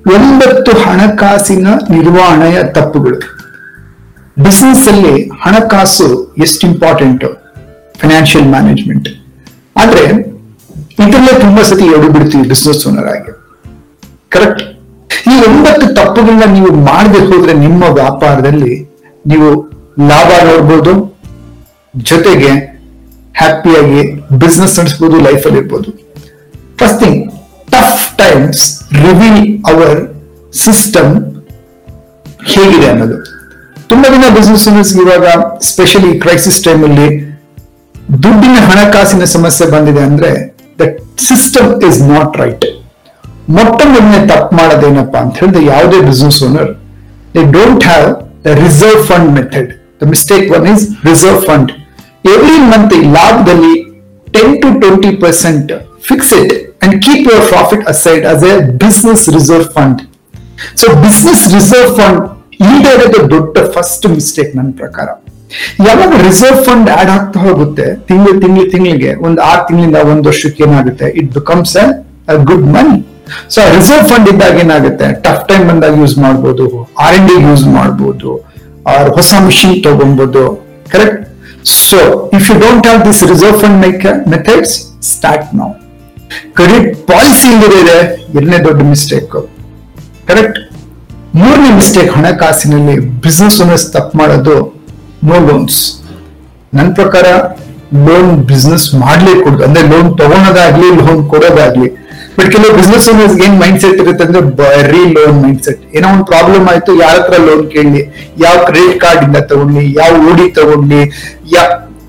ಒಂಬತ್ತು ಹಣಕಾಸಿನ ನಿರ್ವಹಣೆಯ ತಪ್ಪುಗಳು ಬಿಸ್ನೆಸ್ ಅಲ್ಲಿ ಹಣಕಾಸು ಎಷ್ಟು ಇಂಪಾರ್ಟೆಂಟ್ ಫೈನಾನ್ಷಿಯಲ್ ಮ್ಯಾನೇಜ್ಮೆಂಟ್ ಆದ್ರೆ ಇದರಲ್ಲೇ ತುಂಬಾ ಸತಿ ಎಡು ಬಿಡ್ತೀವಿ ಬಿಸ್ನೆಸ್ ಓನರ್ ಆಗಿ ಕರೆಕ್ಟ್ ಈ ಒಂಬತ್ತು ತಪ್ಪುಗಳನ್ನ ನೀವು ಮಾಡದೆ ಹೋದ್ರೆ ನಿಮ್ಮ ವ್ಯಾಪಾರದಲ್ಲಿ ನೀವು ಲಾಭ ನೋಡ್ಬೋದು ಜೊತೆಗೆ ಹ್ಯಾಪಿಯಾಗಿ ಬಿಸ್ನೆಸ್ ನಡೆಸ್ಬೋದು ಲೈಫಲ್ಲಿ ಇರ್ಬೋದು first thing tough times reveal our system ಹೇಗಿದೆ ಅನ್ನೋದು ತುಂಬಾ ದಿನ ಬಿಸ್ನೆಸ್ ಇವಾಗ ಸ್ಪೆಷಲಿ ಕ್ರೈಸಿಸ್ ಟೈಮ್ ಅಲ್ಲಿ ದುಡ್ಡಿನ ಹಣಕಾಸಿನ ಸಮಸ್ಯೆ ಬಂದಿದೆ ಅಂದ್ರೆ the system is not right ಮೊಟ್ಟ ಮೊದಲನೇ ತಪ್ಪು ಮಾಡೋದೇನಪ್ಪಾ ಅಂತ ಹೇಳಿದ್ರೆ ಯಾವುದೇ business owner they don't have the reserve fund method the mistake one is reserve fund every month ಲಾಭದಲ್ಲಿ ten to twenty percent fix it and keep your profit aside as a business reserve fund so business reserve fund ಇಲ್ಲದೆ ಇರೋದು ದೊಡ್ಡ first mistake ನನ್ನ ಪ್ರಕಾರ ಯಾವಾಗ reserve fund add ಆಗ್ತಾ ಹೋಗುತ್ತೆ ತಿಂಗಳು ತಿಂಗಳು ತಿಂಗಳಿಗೆ ಒಂದು ಆರು ತಿಂಗಳಿಂದ ಒಂದ್ ವರ್ಷಕ್ಕೆ ಏನಾಗುತ್ತೆ it becomes a good money so reserve fund ಇದ್ದಾಗ ಏನಾಗುತ್ತೆ ಟಫ್ ಟೈಮ್ ಬಂದಾಗ ಯೂಸ್ ಮಾಡ್ಬೋದು ಆರ್ ಎನ್ ಡಿ ಯೂಸ್ ಮಾಡ್ಬೋದು ಆರ್ ಹೊಸ ಮಿಷಿನ್ ತಗೊಬಹುದು correct so if you don't have this reserve fund make methods start ನಾವು ಕ್ರೆಡಿಟ್ ಪಾಲಿಸಿ ಇಲ್ಲದೆ ಎರಡನೇ ದೊಡ್ಡ ಮಿಸ್ಟೇಕ್ ಕರೆಕ್ಟ್ ಮೂರನೇ ಮಿಸ್ಟೇಕ್ ಹಣಕಾಸಿನಲ್ಲಿ ಬಿಸ್ನೆಸ್ ಓನರ್ಸ್ ತಪ್ಪು ಮಾಡೋದು ನೋ ಲೋನ್ಸ್ ನನ್ನ ಪ್ರಕಾರ ಲೋನ್ ಬಿಸ್ನೆಸ್ ಮಾಡ್ಲೇ ಕೊಡುದು ಅಂದ್ರೆ ಲೋನ್ ತಗೊಳೋದಾಗ್ಲಿ ಲೋನ್ ಕೊಡೋದಾಗ್ಲಿ ಬಟ್ ಕೆಲವು ಬಿಸ್ನೆಸ್ ಓನರ್ಸ್ ಏನ್ ಮೈಂಡ್ ಸೆಟ್ ಇರುತ್ತೆ ಅಂದ್ರೆ ಬರೀ ಲೋನ್ ಮೈಂಡ್ ಸೆಟ್ ಏನೋ ಒಂದು ಪ್ರಾಬ್ಲಮ್ ಆಯ್ತು ಯಾರ ಹತ್ರ ಲೋನ್ ಕೇಳಲಿ ಯಾವ ಕ್ರೆಡಿಟ್ ಕಾರ್ಡ್ ಇಂದ ತಗೊಂಡ್ಲಿ ಯಾವ ಓಡಿ ತಗೊಂಡ್ಲಿ ಯಾ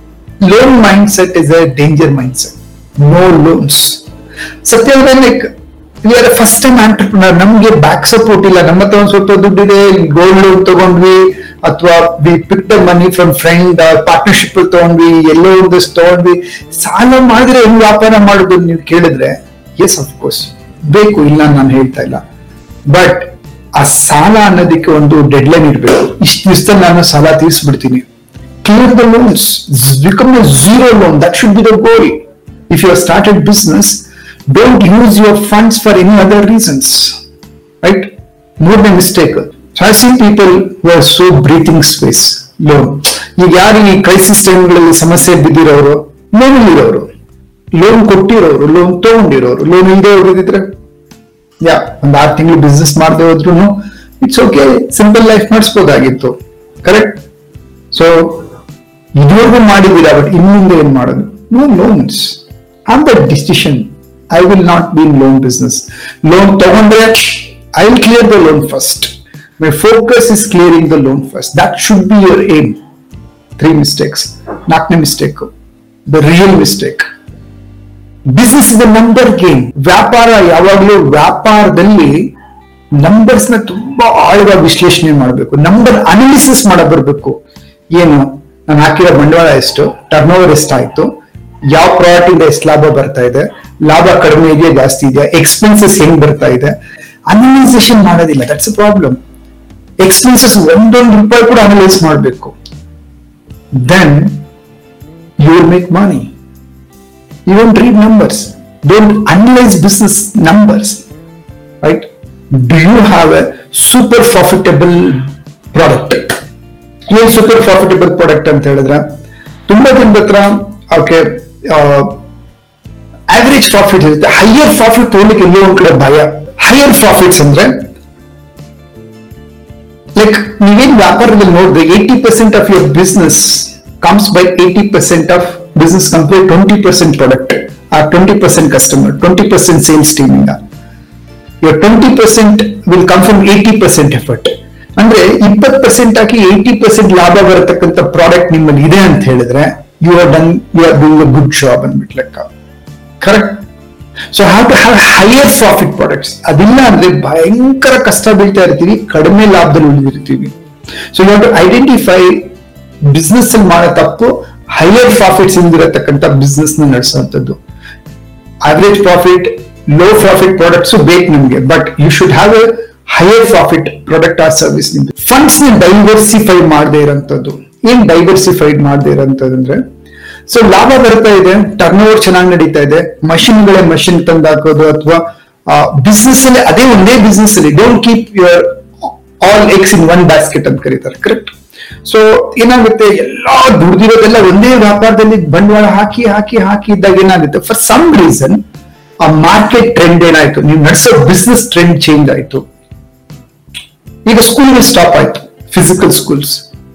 loan mind set is a danger mind set no loans ಸತ್ಯ like we are first time entrepreneur ನಮ್ಗೆ ಬ್ಯಾಕ್ ಸಪೋರ್ಟ್ ಇಲ್ಲ ನಮ್ಮ ಹತ್ರ ಒಂದ್ ಸ್ವಲ್ಪ ದುಡ್ಡಿದೆ ಗೋಲ್ಡ್ ಲೋನ್ ತಗೊಂಡ್ವಿ ಅಥವಾ we pick the money from friend partnership ತಗೊಂಡ್ವಿ ಎಲ್ಲೋ ಒಂದಷ್ಟು ತಗೊಂಡ್ವಿ ಸಾಲ ಮಾಡಿದ್ರೆ ಹೆಂಗ್ ವ್ಯಾಪಾರ ಮಾಡುದು ನೀವು ಕೇಳಿದ್ರೆ ಎಸ್ ಅಫ್ ಕೋರ್ಸ್ ಬೇಕು ಇಲ್ಲ ನಾನು ಹೇಳ್ತಾ ಇಲ್ಲ ಬಟ್ ಆ ಸಾಲ ಅನ್ನೋದಕ್ಕೆ ಒಂದು ಡೆಡ್ ಲೈನ್ ಇರ್ಬೇಕು ಇಷ್ಟು ದಿವಸದಲ್ಲಿ ನಾನು ಸಾಲ ತೀರಿಸ್ಬಿಡ್ತೀನಿ clear the loans, Z- become a zero loan. That should be the goal. If you have started business, don't use your funds for any other reasons. Right? More than mistake. So I see people who are so breathing space, loan. ಈಗ ಯಾರು ಈ crisis ಟೈಮ್ಗಳಲ್ಲಿ ಸಮಸ್ಯೆ ಬಿದ್ದಿರೋರು loan ಇರೋರು loan ಕೊಟ್ಟಿರೋರು loan ತಗೊಂಡಿರೋರು loan ಇಲ್ಲದೆ ಹೋಗಿದ್ರೆ ಯಾ ಒಂದ್ ಆರು ತಿಂಗಳು ಬಿಸ್ನೆಸ್ ಮಾಡದೆ ಹೋದ್ರು ಇಟ್ಸ್ ಓಕೆ ಸಿಂಪಲ್ ಲೈಫ್ ಮಾಡಿಸ್ಬೋದಾಗಿತ್ತು ಕರೆಕ್ಟ್ ಸೊ ಇದುವರೆಗೂ ಮಾಡಿದ್ದೀರಾ ಬಟ್ ಇನ್ನಿಂದ ಏನ್ ಮಾಡೋದು no loans on the decision I will not be in loan business loan ತಗೊಂಡ್ರೆ I will clear the loan first my focus is clearing the loan first that should be your aim three mistakes ನಾಲ್ಕನೇ mistake the real mistake business is the number game ವ್ಯಾಪಾರ ಯಾವಾಗಲೂ ವ್ಯಾಪಾರದಲ್ಲಿ numbers ನ ತುಂಬಾ ಆಳವಾಗಿ ವಿಶ್ಲೇಷಣೆ ಮಾಡಬೇಕು ನಂಬರ್ ಅನಾಲಿಸಿಸ್ ಮಾಡ ಬರಬೇಕು ಏನು ನಾನು ಹಾಕಿರೋ ಬಂಡವಾಳ ಎಷ್ಟು ಟರ್ನ್ ಓವರ್ ಎಷ್ಟಾಯ್ತು ಯಾವ ಪ್ರಾಡಕ್ಟ್ ಇಂದ ಎಷ್ಟು ಲಾಭ ಬರ್ತಾ ಇದೆ ಲಾಭ ಕಡಿಮೆ ಇದೆಯಾ ಜಾಸ್ತಿ ಇದೆಯಾ ಎಕ್ಸ್ಪೆನ್ಸಸ್ ಹೆಂಗ್ ಬರ್ತಾ ಇದೆ ಅನಲೈಸೇಷನ್ ಮಾಡೋದಿಲ್ಲ ದಟ್ಸ್ ಪ್ರಾಬ್ಲಮ್ ಎಕ್ಸ್ಪೆನ್ಸಸ್ ಒಂದೊಂದು ರೂಪಾಯಿ ಕೂಡ ಅನಲೈಸ್ ಮಾಡಬೇಕು then you will make money you don't read numbers don't analyze business numbers right do you have a super profitable product ಏನ್ ಸೂಪರ್ ಪ್ರಾಫಿಟಬಲ್ ಪ್ರಾಡಕ್ಟ್ ಅಂತ ಹೇಳಿದ್ರೆ ತುಂಬಾ ಜನದ ಹತ್ರ ಓಕೆ ಆವರೇಜ್ ಪ್ರಾಫಿಟ್ ಇರುತ್ತೆ ಹೈಯರ್ ಪ್ರಾಫಿಟ್ ತಗೊಳ್ಳಿಕ್ಕೆ ಎಲ್ಲೋ ಒಂದ್ ಕಡೆ ಭಯ ಹೈಯರ್ ಪ್ರಾಫಿಟ್ಸ್ ಅಂದ್ರೆ ಲೈಕ್ ನೀವೇನ್ ವ್ಯಾಪಾರದಲ್ಲಿ ನೋಡಿದ್ರೆ eighty percent of your business comes by eighty percent of business complete twenty percent product ಆ twenty percent customer twenty percent sales team ಇಂದ your twenty percent will come from eighty percent effort ಅಂದ್ರೆ ಇಪ್ಪತ್ percent ಹಾಕಿ eighty percent ಲಾಭ ಬರತಕ್ಕಂತ product ನಿಮ್ಮಲ್ಲಿ ಇದೆ ಅಂತ ಹೇಳಿದ್ರೆ you are done you are doing a good job ಅಂದ್ಬಿಟ್ ಲೆಕ್ಕ correct so have to have higher profit products ಅದಿಲ್ಲ ಅಂದ್ರೆ ಭಯಂಕರ ಕಷ್ಟ ಬೀಳ್ತಾ ಇರ್ತೀವಿ ಕಡಿಮೆ ಲಾಭದಲ್ಲಿ ಉಳಿದಿರ್ತೀವಿ so you have to identify business ಅಲ್ಲಿ ಮಾಡೋ ತಪ್ಪು ಹೈಯರ್ ಪ್ರಾಫಿಟ್ಸ್ ಇಂದಿರತಕ್ಕಂಥ ಬಿಸ್ನೆಸ್ ನ ನಡೆಸುವಂಥದ್ದು average profit low profit products ಬೇಕು ನಿಮ್ಗೆ but you should have a higher profit product or service ನಿಮ್ಗೆ ಫಂಡ್ಸ್ ನ ಡೈವರ್ಸಿಫೈ ಮಾಡದೇ ಇರೋಂಥದ್ದು ಏನ್ ಡೈವರ್ಸಿಫೈಡ್ ಮಾಡದೇ ಇರೋಂಥದ್ದು ಅಂದ್ರೆ ಸೊ ಲಾಭ ಬರ್ತಾ ಇದೆ ಟರ್ನ್ ಓವರ್ ಚೆನ್ನಾಗಿ ನಡೀತಾ ಇದೆ ಮಷಿನ್ಗಳೇ ಮಷಿನ್ ತಂದು ಹಾಕೋದು ಅಥವಾ ಬಿಸ್ನೆಸ್ ಅಲ್ಲಿ ಅದೇ ಒಂದೇ ಬಿಸ್ನೆಸ್ ಅಲ್ಲಿ don't keep your all eggs in one basket ಅಂತ ಕರೀತಾರೆ ಕರೆಕ್ಟ್ ಸೊ ಏನಾಗುತ್ತೆ ಎಲ್ಲಾ ದುಡ್ದಿರೋದೆಲ್ಲ ಒಂದೇ ವ್ಯಾಪಾರದಲ್ಲಿ ಬಂಡವಾಳ ಹಾಕಿ ಹಾಕಿ ಹಾಕಿ ಇದ್ದಾಗ ಏನಾಗುತ್ತೆ ಫಾರ್ ಸಮ್ ರೀಸನ್ ಆ ಮಾರ್ಕೆಟ್ ಟ್ರೆಂಡ್ ಏನಾಯ್ತು ನೀವು ನಡೆಸೋ ಬಿಸ್ನೆಸ್ ಟ್ರೆಂಡ್ ಚೇಂಜ್ ಆಯ್ತು ಈಗ ಸ್ಕೂಲ್ ಸ್ಟಾಪ್ ಆಯ್ತು physical schools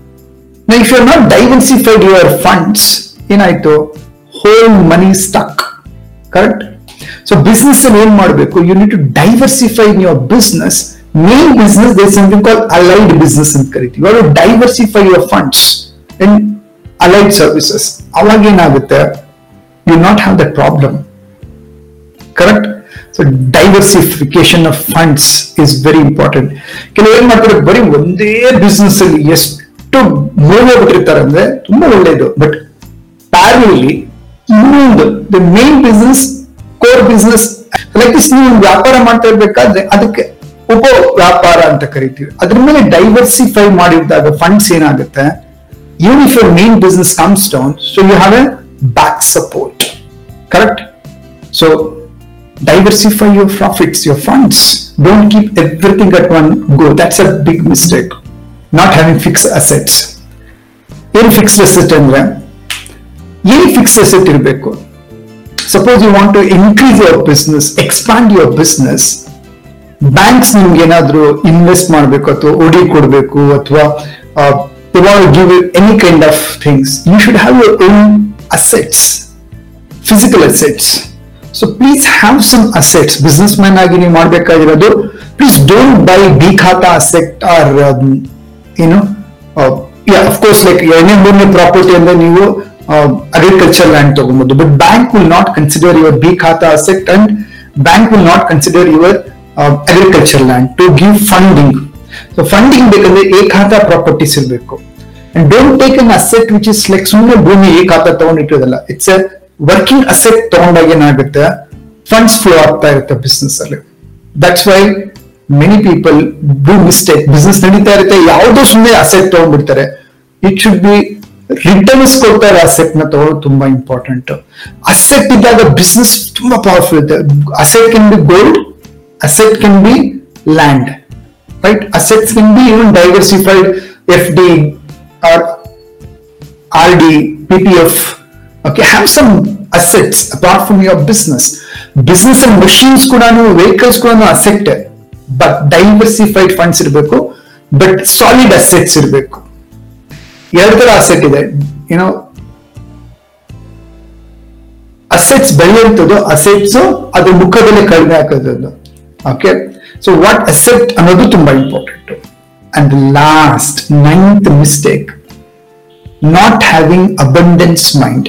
if you are not diversified your funds ಏನಾಯ್ತು whole money stuck correct so business ಅಲ್ಲಿ ಏನ್ ಮಾಡಬೇಕು you need to diversify in your business main business they something call allied business ಅಂತ ಕರಿತೀವಿ you diversify your funds in allied services ಅವಾಗ ಏನಾಗುತ್ತೆ you not have that problem correct so diversification of funds is very important ಕೆಲವು ಏನ್ ಮಾಡ್ತಾರೆ ಬರೀ ಒಂದೇ business ಅಲ್ಲಿ ಎಷ್ಟು ಮುಳುಗೋಗ್ಬಿಟ್ಟಿರ್ತಾರೆ ಅಂದ್ರೆ ತುಂಬಾ ಒಳ್ಳೇದು ಬಟ್ ಪ್ಯಾರಲಿ ಇನ್ನೊಂದು the main business core business like this ನೀವು ಒಂದು ವ್ಯಾಪಾರ ಮಾಡ್ತಾ ಇರ್ಬೇಕಾದ್ರೆ ಅದಕ್ಕೆ ಉಪ ವ್ಯಾಪಾರ ಅಂತ ಕರಿತೀವಿ ಅದ್ರ ಮೇಲೆ ಡೈವರ್ಸಿಫೈ ಮಾಡಿದಾಗ ಫಂಡ್ಸ್ ಏನಾಗುತ್ತೆ even if your main business comes down, so you have a back support. Correct? So diversify your profits, your funds. Don't keep everything at one go. That's a big mistake. Not having fixed assets. ಏನು fixed asset ಅಂದ್ರೆ ಏನು fixed asset ಇರಬೇಕು suppose you want to increase your business expand your business banks ನಿಮ್ಗೆ ಏನಾದ್ರು invest ಮಾಡಬೇಕು ಅಥವಾ OD ಕೊಡಬೇಕು ಅಥವಾ give any kind of things you should have your own assets physical assets so please have some assets business man ಆಗಿ ನೀವು ಮಾಡಬೇಕಾಗಿರೋದು please don't buy B khata asset or ಏನು ಅಫ್ಕೋರ್ಸ್ ಲೈಕ್ ಎರಡನೇ ಮೂರನೇ ಪ್ರಾಪರ್ಟಿ ಅಂದ್ರೆ ನೀವು agriculture land ತಗೊಬಹುದು but bank will not consider your B khata asset and bank will not consider your agriculture land to give funding so funding ಬೇಕಂದ್ರೆ A khata properties ಇರಬೇಕು and don't take an asset which is like ಸುಮ್ಮನೆ ಭೂಮಿ A khata ತಗೊಂಡಿಟ್ಟಿರೋದಲ್ಲ it's a working asset ತಗೊಂಡಾಗ ಏನಾಗುತ್ತೆ funds flow ಆಗ್ತಾ ಇರುತ್ತೆ business ಅಲ್ಲಿ that's why many people do mistake business ನಡೀತಾ ಇರುತ್ತೆ ಯಾವುದೋ ಸುಮ್ಮನೆ ಅಸೆಟ್ ತಗೊಂಡ್ಬಿಡ್ತಾರೆ ಇಟ್ ಶುಡ್ ಬಿ ರಿಟರ್ನ್ಸ್ ಕೊಡ್ತಾರೆ ಅಸೆಟ್ ನ ತಗೊಳ್ಳೋದು ತುಂಬಾ ಇಂಪಾರ್ಟೆಂಟ್ ಅಸೆಟ್ ಇದ್ದಾಗ ಬಿಸ್ನೆಸ್ ತುಂಬಾ ಪವರ್ಫುಲ್ ಇರುತ್ತೆ asset can be gold asset can be land right assets can be even diversified F D R R D P P F okay have some assets apart from your business business and machines ಕೂಡ vehicles ಕೂಡ asset but diversified funds ಇರಬೇಕು but solid assets ಇರಬೇಕು ಎರಡು ತರ asset ಇದೆ ಏನೋ assets ಬೆಳೆಯುವಂಥದ್ದು assets ಅದ್ರ ಮುಖದಲ್ಲಿ ಕಡಿಮೆ ಹಾಕೋದು ಓಕೆ ಸೊ ವಾಟ್ ಅಸೆಟ್ ಅನ್ನೋದು ತುಂಬಾ important and last ninth mistake not having abundance mind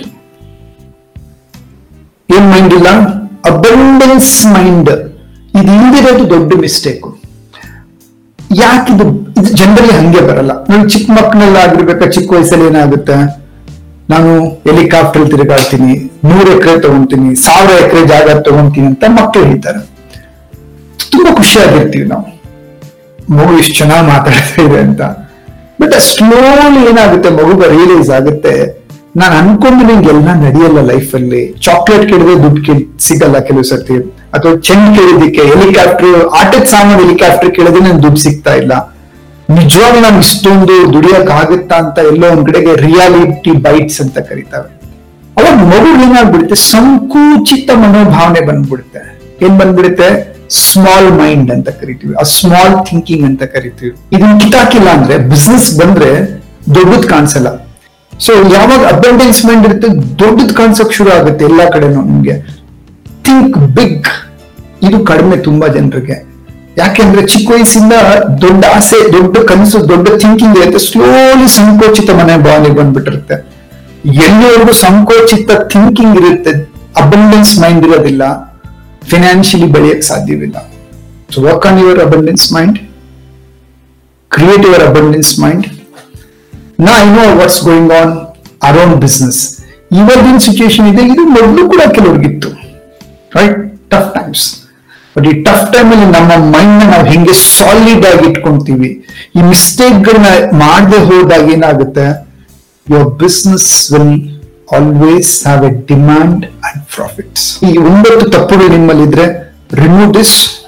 ಏನ್ ಮೈಂಡ್ ಇಲ್ಲ ಅಬಂಡೆನ್ಸ್ ಮೈಂಡ್ ಇದು ಇಲ್ದಿರೋದು ದೊಡ್ಡ ಮಿಸ್ಟೇಕ್ ಯಾಕಿದು ಇದು ಜನರಲಿ ಹಂಗೆ ಬರಲ್ಲ ನಾವು ಚಿಕ್ಕ ಮಕ್ಕಳಲ್ಲ ಆಗಿರ್ಬೇಕಾ ಚಿಕ್ಕ ವಯಸ್ಸಲ್ಲಿ ಏನಾಗುತ್ತೆ ನಾನು ಹೆಲಿಕಾಪ್ಟರ್ ತಿರುಗಾಡ್ತೀನಿ ನೂರು ಎಕರೆ ತಗೊಂತೀನಿ ಸಾವಿರ ಎಕರೆ ಜಾಗ ತಗೊಂತೀನಿ ಅಂತ ಮಕ್ಕಳು ಹೇಳ್ತಾರೆ ತುಂಬಾ ಖುಷಿಯಾಗಿರ್ತೀವಿ ನಾವು ಮಗು ಇಷ್ಟು ಚೆನ್ನಾಗಿ ಮಾತಾಡ್ತಾ ಇದೆ ಅಂತ ಬಟ್ ಸ್ಲೋಲಿ ಏನಾಗುತ್ತೆ ಮಗುಗ ರಿಯಲೈಸ್ ಆಗುತ್ತೆ ನಾನು ಅನ್ಕೊಂಡು ನಿಂಗೆ ಎಲ್ಲ ನಡೆಯಲ್ಲ ಲೈಫ್ ಅಲ್ಲಿ ಚಾಕ್ಲೇಟ್ ಕೇಳಿದ್ರೆ ದುಡ್ಡು ಕೇಳಿ ಸಿಗಲ್ಲ ಕೆಲವು ಸರ್ತಿ ಅಥವಾ ಚೆಂಡ್ ಕೇಳಿದ್ದಕ್ಕೆ ಹೆಲಿಕಾಪ್ಟರ್ ಆಟದ ಸಾಮಾನು ಹೆಲಿಕಾಪ್ಟರ್ ಕೇಳಿದ್ರೆ ನನ್ ದುಡ್ಡು ಸಿಗ್ತಾ ಇಲ್ಲ ನಿಜವಾಗ್ಲೂ ನಾನು ಇಷ್ಟೊಂದು ದುಡಿಯಕ್ ಆಗುತ್ತಾ ಅಂತ ಎಲ್ಲೋ ಒಂದ್ ಕಡೆಗೆ ರಿಯಾಲಿಟಿ ಬೈಟ್ಸ್ ಅಂತ ಕರೀತಾವೆ ಅವಾಗ ಮಗು ಏನಾಗ್ಬಿಡುತ್ತೆ ಸಂಕುಚಿತ ಮನೋಭಾವನೆ ಬಂದ್ಬಿಡುತ್ತೆ ಏನ್ ಬಂದ್ಬಿಡುತ್ತೆ ಸ್ಮಾಲ್ ಮೈಂಡ್ ಅಂತ ಕರಿತೀವಿ ಆ ಸ್ಮಾಲ್ ಥಿಂಕಿಂಗ್ ಅಂತ ಕರಿತೀವಿ ಇದನ್ನ ಕಿತ್ತಾಕಿಲ್ಲ ಅಂದ್ರೆ ಬಿಸ್ನೆಸ್ ಬಂದ್ರೆ ದೊಡ್ಡದ್ ಕಾಣಿಸಲ್ಲ ಸೊ ಯಾವಾಗ ಅಬಂಡೆನ್ಸ್ ಮೈಂಡ್ ಇರುತ್ತೆ ದೊಡ್ಡದ್ ಕಾಣಿಸೋಕ್ ಶುರು ಆಗುತ್ತೆ ಎಲ್ಲಾ ಕಡೆನೂ ನಿಮ್ಗೆ ಥಿಂಕ್ ಬಿಗ್ ಇದು ಕಡಿಮೆ ತುಂಬಾ ಜನರಿಗೆ ಯಾಕೆಂದ್ರೆ ಚಿಕ್ಕ ವಯಸ್ಸಿಂದ ದೊಡ್ಡ ಆಸೆ ದೊಡ್ಡ ಕನಸು ದೊಡ್ಡ ಥಿಂಕಿಂಗ್ ಇರುತ್ತೆ ಸ್ಲೋಲಿ ಸಂಕೋಚಿತ ಮನೆ ಭಾವನೆ ಬಂದ್ಬಿಟ್ಟಿರುತ್ತೆ ಎಲ್ಲಿವರೆಗೂ ಸಂಕೋಚಿತ ಥಿಂಕಿಂಗ್ ಇರುತ್ತೆ ಅಬಂಡೆನ್ಸ್ ಮೈಂಡ್ ಇರೋದಿಲ್ಲ ಫಿನಾನ್ಷಿಯಲಿ ಬೆಳೆಯಕ್ ಸಾಧ್ಯವಿಲ್ಲ so work on your abundance mind create your abundance mind ನಾ I know what's going on around business ಇವಾಗಿನ ಸಿಚುಯೇಷನ್ ಇದೆ ಇದು ಮೊದಲು ಕೂಡ ಕೆಲವ್ರಿಗಿತ್ತು ರೈಟ್ ಟಫ್ ಟೈಮ್ಸ್ ಬಟ್ ಈ ಟಫ್ ಟೈಮ್ ಅಲ್ಲಿ ನಮ್ಮ ಮೈಂಡ್ ನ ನಾವು ಹೆಂಗೆ ಸಾಲಿಡ್ ಆಗಿ ಇಟ್ಕೊಂತೀವಿ ಈ ಮಿಸ್ಟೇಕ್ ಗಳನ್ನ ಮಾಡದೆ ಹೋದಾಗ ಏನಾಗುತ್ತೆ your business will always have a demand and profits ಈ ಒಂಬತ್ತು ತಪ್ಪುಗಳು ನಿಮ್ಮಲ್ಲಿ ಇದ್ರೆ remove this